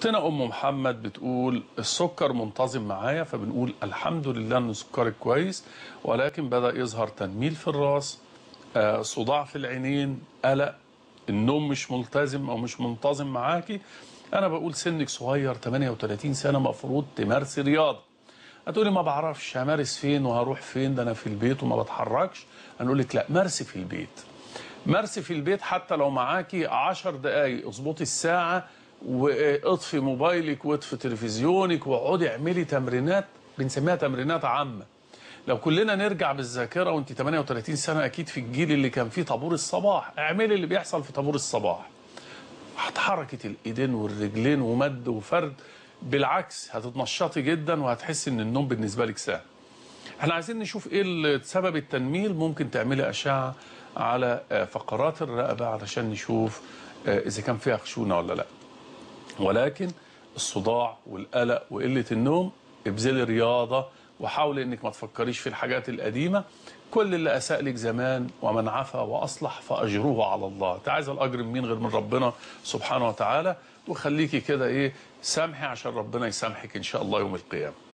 اختنا ام محمد بتقول السكر منتظم معايا فبنقول الحمد لله ان سكرك كويس ولكن بدا يظهر تنميل في الراس آه، صداع في العينين قلق النوم مش ملتزم او مش منتظم معاكي انا بقول سنك صغير 38 سنه مفروض تمارسي رياضه هتقولي ما بعرفش همارس فين وهروح فين ده انا في البيت وما بتحركش هنقول لك لا مارسي في البيت مارسي في البيت حتى لو معاكي 10 دقايق اظبطي الساعه واطفي موبايلك واطفي تلفزيونك واقعدي اعملي تمرينات بنسميها تمرينات عامه لو كلنا نرجع بالذاكره وانت 38 سنه اكيد في الجيل اللي كان فيه طابور الصباح اعملي اللي بيحصل في طابور الصباح حركه الايدين والرجلين ومد وفرد بالعكس هتتنشطي جدا وهتحسي ان النوم بالنسبه لك سهل احنا عايزين نشوف ايه سبب التنميل ممكن تعملي اشعه على آه، فقرات الرقبه علشان نشوف آه، اذا كان فيها خشونه ولا لا ولكن الصداع والقلق وقله النوم ابذلي رياضه وحاولي انك ما تفكريش في الحاجات القديمه كل اللي اساء لك زمان ومن عفا واصلح فاجره على الله انت عايز الاجر من مين غير من ربنا سبحانه وتعالى وخليكي كده ايه سامحي عشان ربنا يسامحك ان شاء الله يوم القيامه